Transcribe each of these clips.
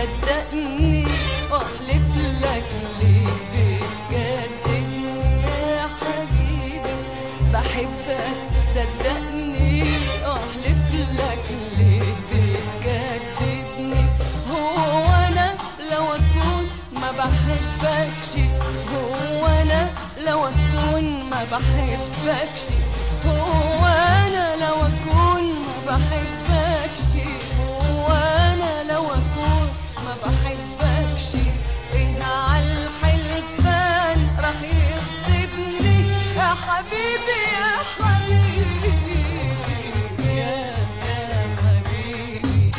صدقني واحلف لك ليه بتجددني يا حبيبي بحبك صدقني واحلف لك ليه بتجددني هو انا لو اكون ما بحبكش هو انا لو اكون ما بحبكش هو انا لو اكون ما بحبكش هو انا لو اكون ما بحبكش ايه على الحلفان راح يغصبني يا حبيبي يا حبيبي يا يا حبيبي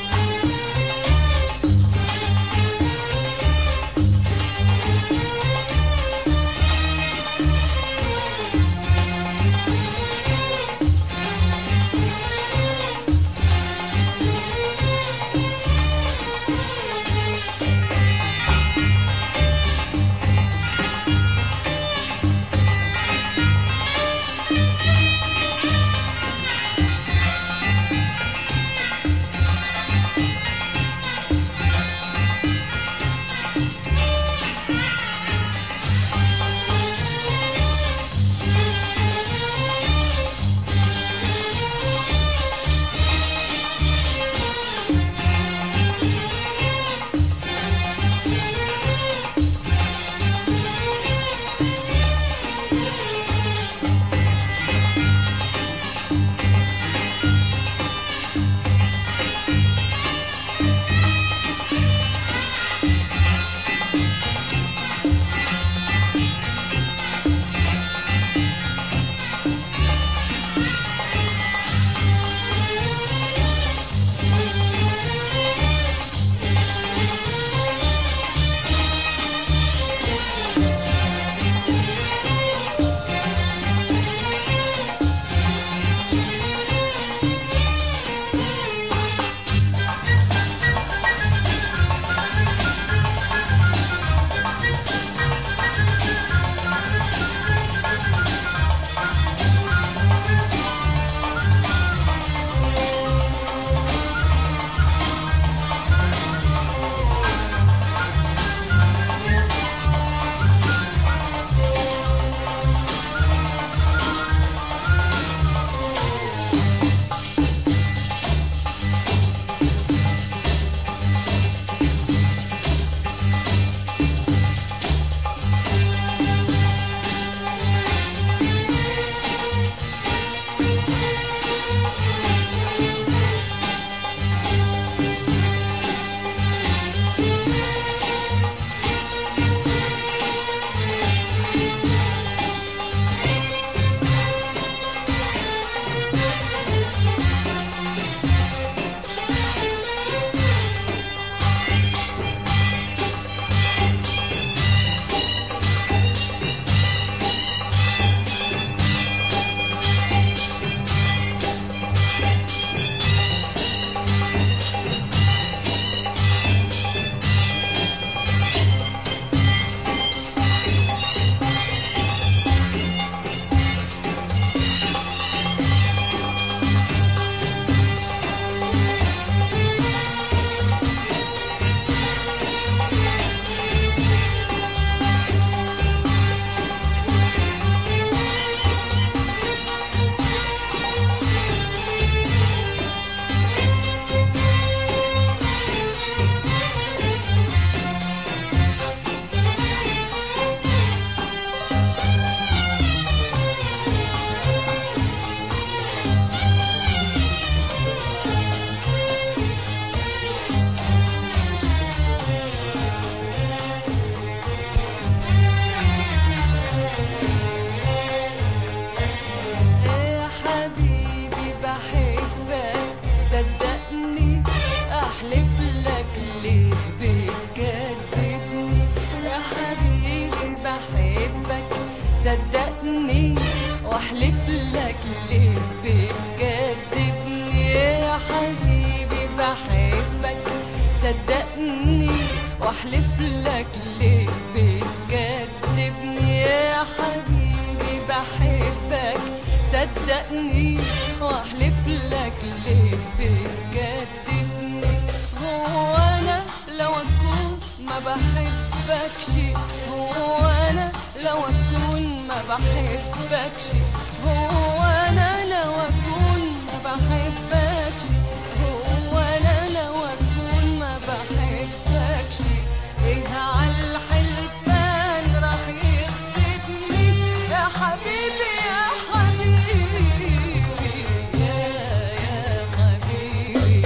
يا حبيبي بحبك صدقني احلف لك ليه بتكذبني يا حبيبي بحبك صدقني واحلف لك ليه بتكذبني يا حبيبي بحبك صدقني واحلف لك ليه بتكذبني يا حبيبي بحبك صدقني واحلف لك ليه بتكذبني هو انا بحبكش هو انا لو اكون ما بحبكش هو انا لو اكون ما بحبكش هو انا لو اكون ما بحبكش ايه عالحلفان راح يغصبني يا حبيبي يا حبيبي يا يا حبيبي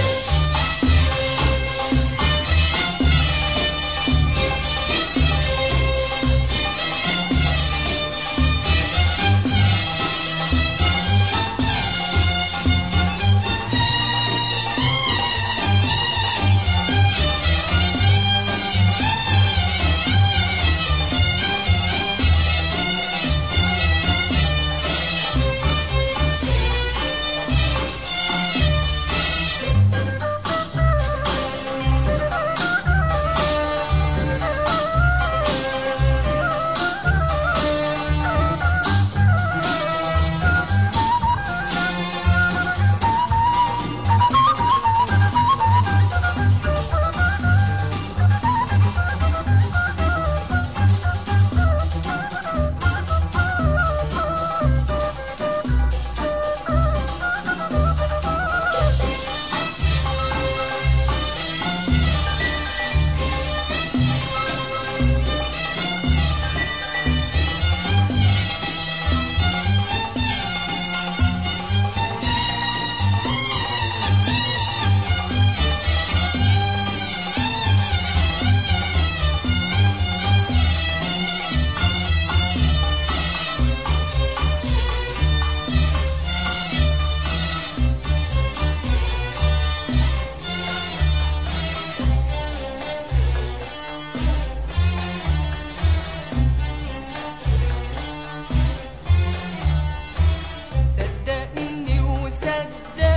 صدقني وصدق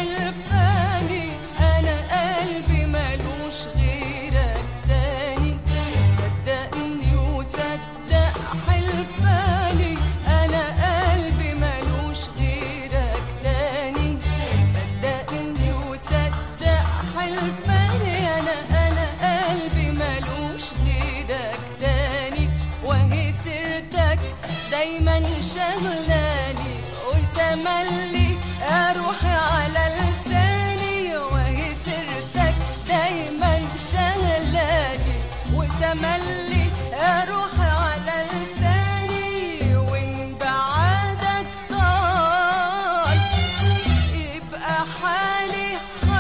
حلفاني انا قلبي ملوش غيرك تاني صدقني وصدق حلفاني انا قلبي ملوش غيرك تاني صدقني وصدق حلفاني انا انا قلبي ملوش غيرك تاني وهي سيرتك دايما شغلاني قلت املي اروح على لساني وهي سيرتك دايما شغلاني وتملي اروح على لساني وان بعدك طال يبقى حالي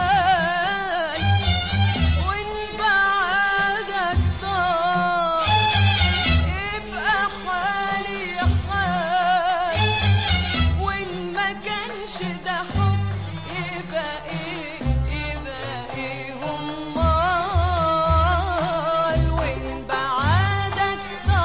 حال وان بعدك طال يبقى حالي حال وان ما كانش ده حب يبقى ايه يبقى ايه امال وان بعدك طال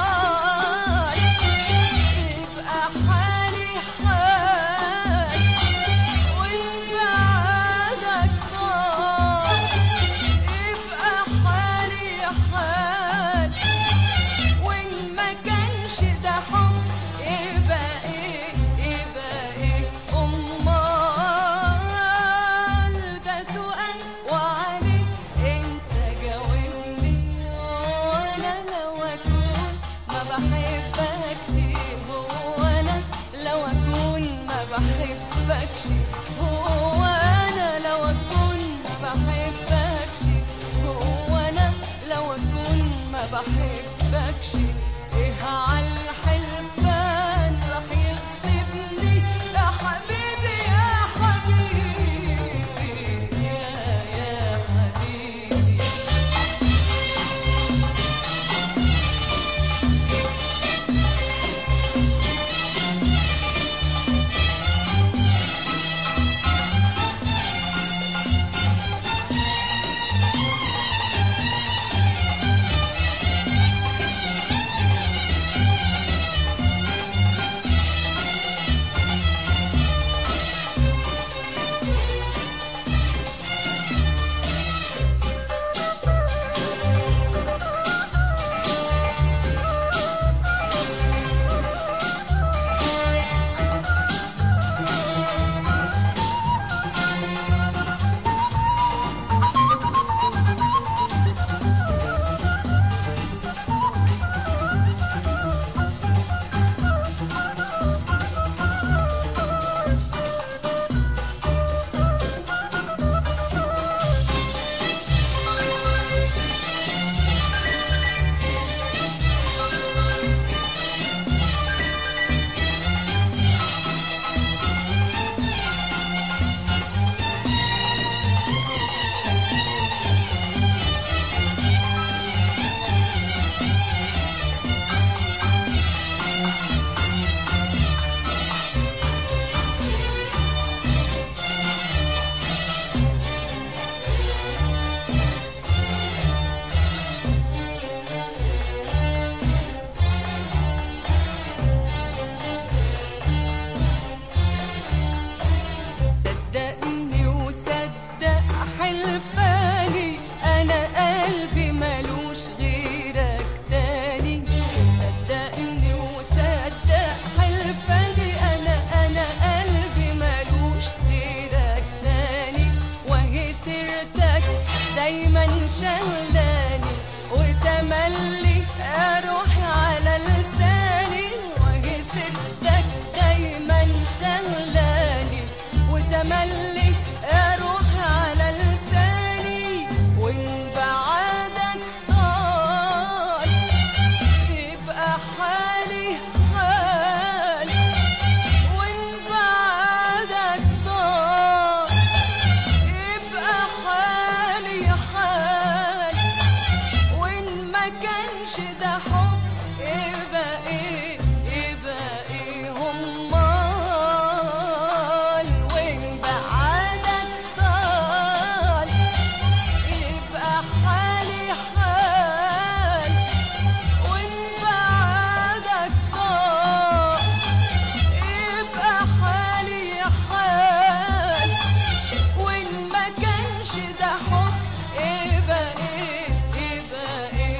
شغلاني وتملي اروح على لساني وهي سيرتك دايما شغلاني وتملي اروح على لساني وان بعدك طال يبقى حالي حال وان بعدك طال يبقى حالي حال وان ما كانش ده حب يبقى ايه يبقى ايه همال وان بعدك طال يبقى حالي حال وان بعدك طال يبقى حالي حال وان ما كانش ده حب يبقى ايه يبقى ايه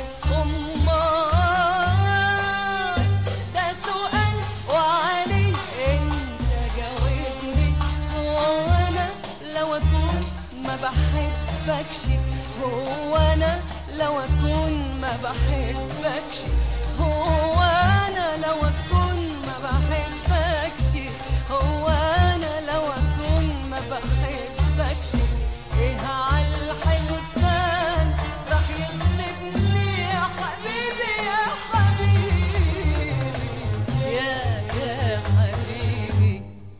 امال ده سؤال وعليه انت جاوبني هو انا لو اكون ما بحبكش هو انا لو اكون ما بحبكش هو انا لو اكون ما بحبكش هو انا لو اكون ما بحبكش ايه عالحلفان راح يكسبني يا حبيبي يا حبيبي يا يا حبيبي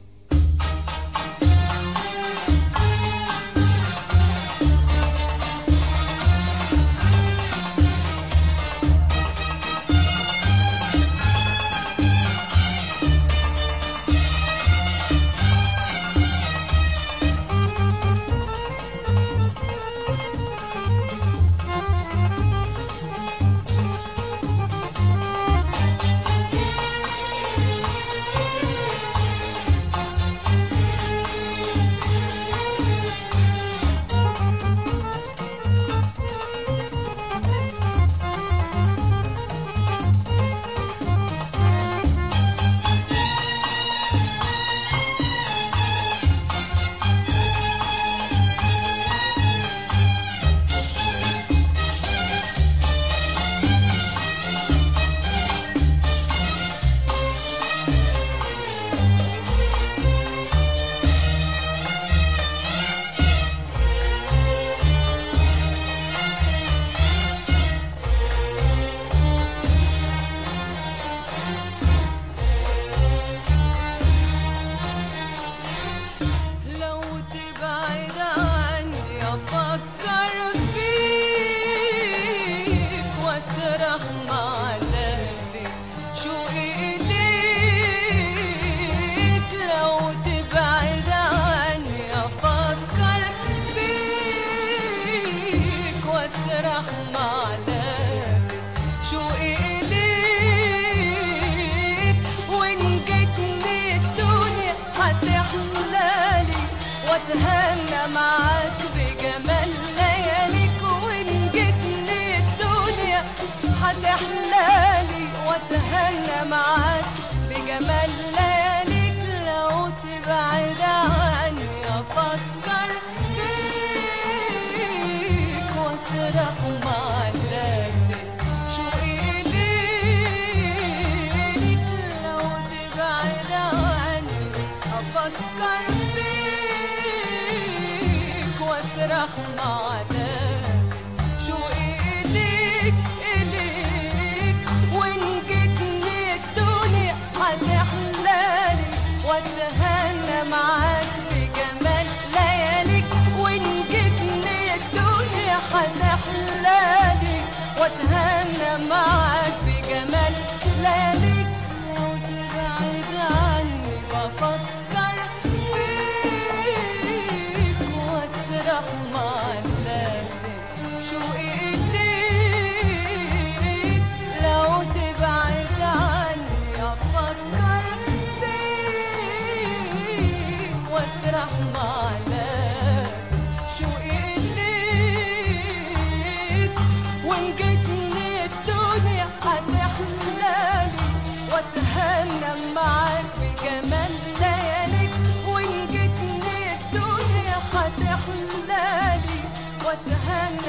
لو تبعد عني افكر فيك واسرح مع لهفي شوقي اليك لو تبعد عني افكر فيك واسرح مع لهفي شوقي اليك وان جتني الدنيا هتحلالي واتهنى معاك بجمال لياليك وان جتني الدنيا هتحلالي واتهنى معاك بجمال لياليك لو تبعد عني افكر فيك واسرح مع اللافت شوقي ليك لو تبعد عني افكر فيك واسرح مع لافت شوقي ليك اليك وان جتني الدنيا هتحلالي واتهنى معاك بجمال لياليك وان جتني الدنيا هتحلالي واتهنى معاك بجمال لياليك لو تبعد عني بفكر فيك واسرح مع اللافت شوقي ليك لو تبعد عني افكر فيك واسرح مع اللافت شوقي ليك وان جتني الدنيا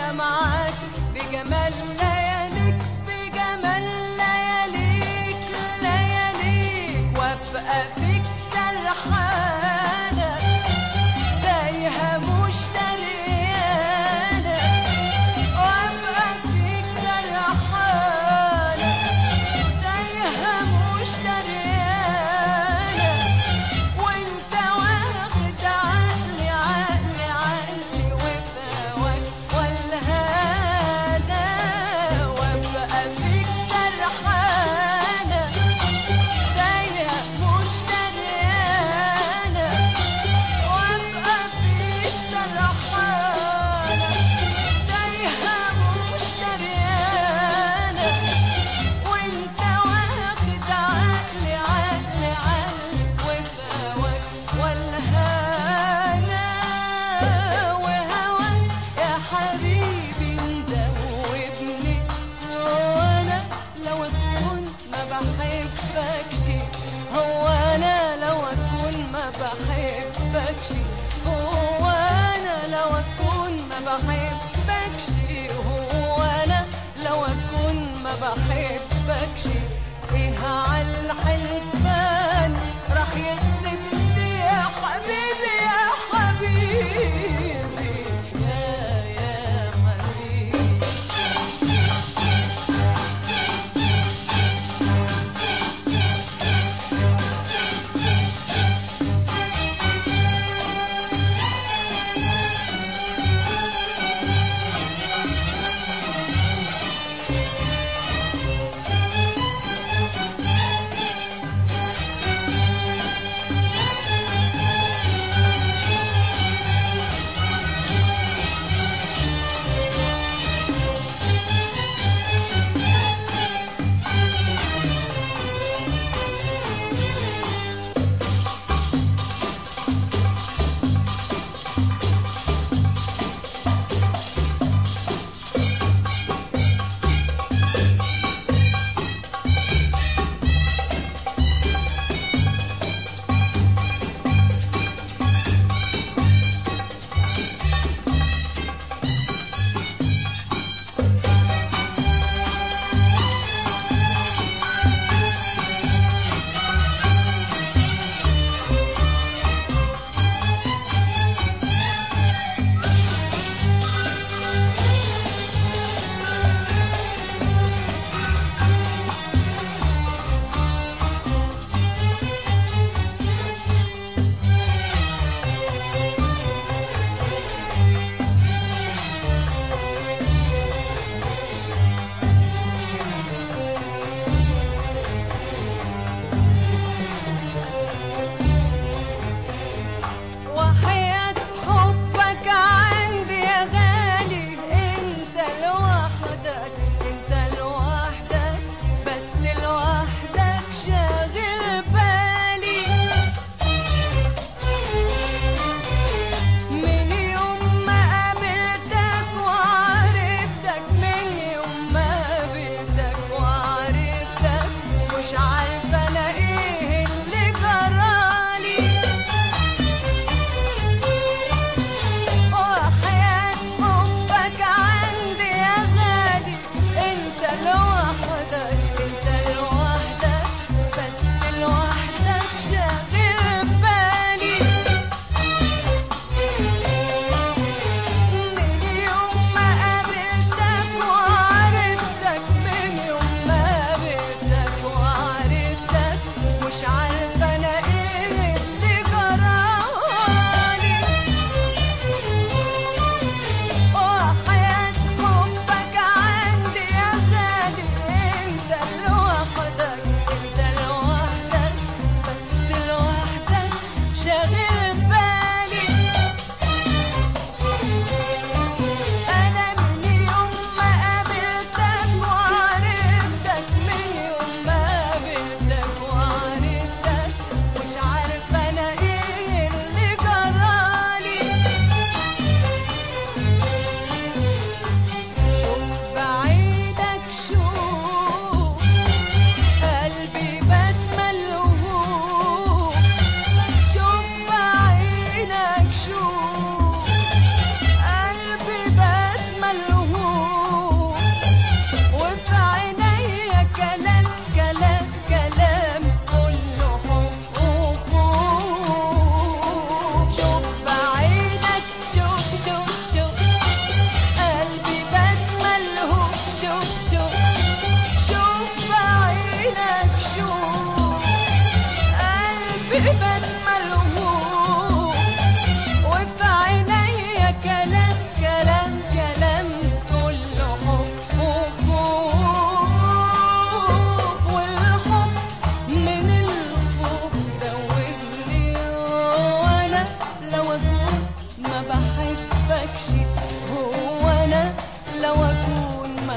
وابقى معاك بجمال لياليك بجمال لياليك لياليك وابقى فيك سرحانة تايهة مش دريانة وابقى فيك سرحانة تايهة مش دريانة وانت واخد عقلي عقلي عقلي وفاوك والهانا وابقى فيك سرحانة تايهة مش دريانة وابقى فيك سرحانة تايهة مش دريانة وانت واخد عقلي عقلي عقلي وفاوك والهانا وهواك يا حبيبي مدوبني هو انا لو اكون ما بحبكش هو انا لو اكون ما بحبكش هو انا لو اكون ما بحبكش هو انا لو اكون ما بحبكش ايه على الحلفان راح يكسبني يا حبيبي يا حبيبي يا يا حبيبي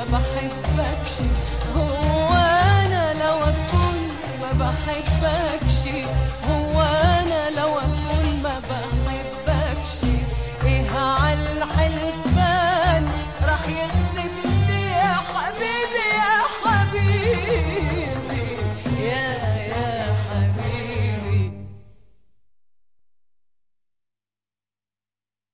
بحبكش هو انا لو اكون ما بحبكش